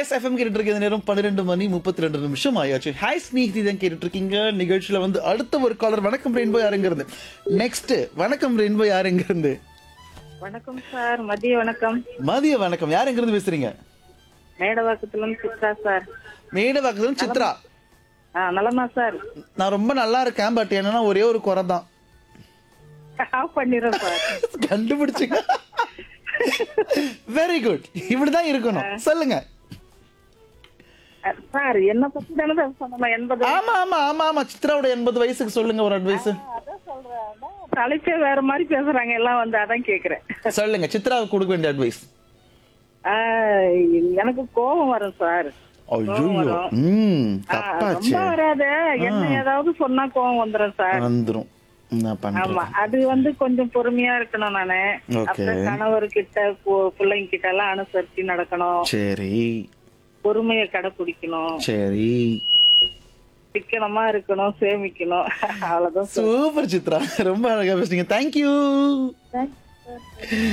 S FM கேட்டுட்டு இருக்க நேரம் பன்னிரெண்டு மணி முப்பத்தி ரெண்டு நிமிஷம் ஆயாச்சு ஹாய் ஸ்னேஹி தான் கேட்டுட்டு இருக்கீங்க நிகழ்ச்சியில வந்து அடுத்த ஒரு காலர் வணக்கம் ரெயின்போ யாருங்க இருந்து நெக்ஸ்ட் வணக்கம் ரெயின்போ யாருங்க இருந்து வணக்கம் சார் மதிய வணக்கம் மதிய வணக்கம் யார் எங்க இருந்து பேசுறீங்க மேடவாக்கத்துல இருந்து சித்ரா சார் மேடவாக்கத்துல சித்ரா ஆ நலமா சார் நான் ரொம்ப நல்லா இருக்கேன் பட் என்னன்னா ஒரே ஒரு குறை தான் ஆஃப் பண்ணிடுறேன் சார் கண்டுபிடிச்சுங்க வெரி குட் இப்படிதான் இருக்கணும் சொல்லுங்க அஹ், சார் என்ன பத்தி தானே சார் சொன்னோம் எண்பது ஆமா ஆமா ஆமா ஆமா சித்ராவோட எண்பது வயசுக்கு சொல்லுங்க ஒரு அட்வைஸ் அதான் சொல்றேன் அதான் தலைப்பே வேற மாதிரி பேசுறாங்க எல்லாம் வந்து அதான் கேக்குறேன் சொல்லுங்க சித்ராவுக்கு கொடுக்க வேண்டிய அட்வைஸ் ஆஹ், எனக்கு கோபம் வரும் சார் ஐயோ வரும். ம் ஆ, தப்பாச்சு ரொம்ப வராது என்ன ஏதாவது சொன்னா கோபம் வந்துரும் சார் வந்துரும் என்ன பண்றது ஆமா அது வந்து கொஞ்சம் பொறுமையா இருக்கணும் நானு Okay. அப்புறம் கணவர்கிட்ட பு- பிள்ளைங்க கிட்ட எல்லாம் அனுசரிச்சு நடக்கணும் சரி பொறுமையை கடைபிடிக்கணும் சரி சிக்கனமா இருக்கணும் சேமிக்கணும் அவ்வளவுதான் சூப்பர் சித்ரா ரொம்ப அழகா பேசுறீங்க தேங்க்யூ சார்